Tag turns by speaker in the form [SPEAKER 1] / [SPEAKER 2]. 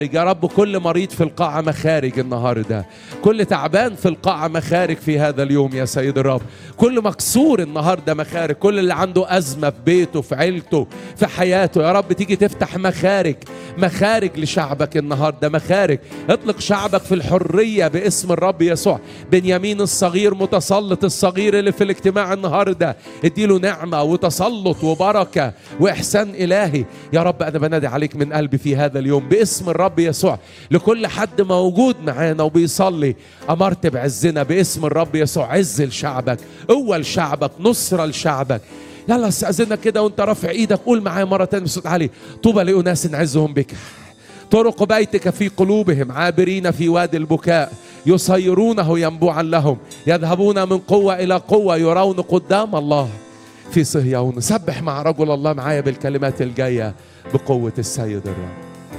[SPEAKER 1] يا رب كل مريض في القاعة مخارج النهاردة كل تعبان في القاعة مخارج في هذا اليوم يا سيد الرب كل مكسور النهاردة مخارج كل اللي عنده أزمة في بيته في عيلته في حياته يا رب تيجي تفتح مخارج مخارج لشعبك النهاردة مخارج اطلق شعبك في الحرية باسم الرب يسوع بنيامين الصغير متسلط الصغير اللي في الاجتماع النهاردة اديله نعمة وتسلط وبركة وإحسان إلهي يا رب أنا بنادي عليك من قلبي في هذا اليوم باسم الرب يسوع لكل حد موجود معانا وبيصلي أمرت بعزنا باسم الرب يسوع عز لشعبك قوة لشعبك نصرة لشعبك يلا استأذنك كده وانت رافع ايدك قول معايا مرة تانية بصوت عالي طوبى لأناس عزهم بك طرق بيتك في قلوبهم عابرين في وادي البكاء يصيرونه ينبوعا لهم يذهبون من قوة إلى قوة يرون قدام الله في صهيون سبح مع رجل الله معايا بالكلمات الجاية بقوة السيد الرب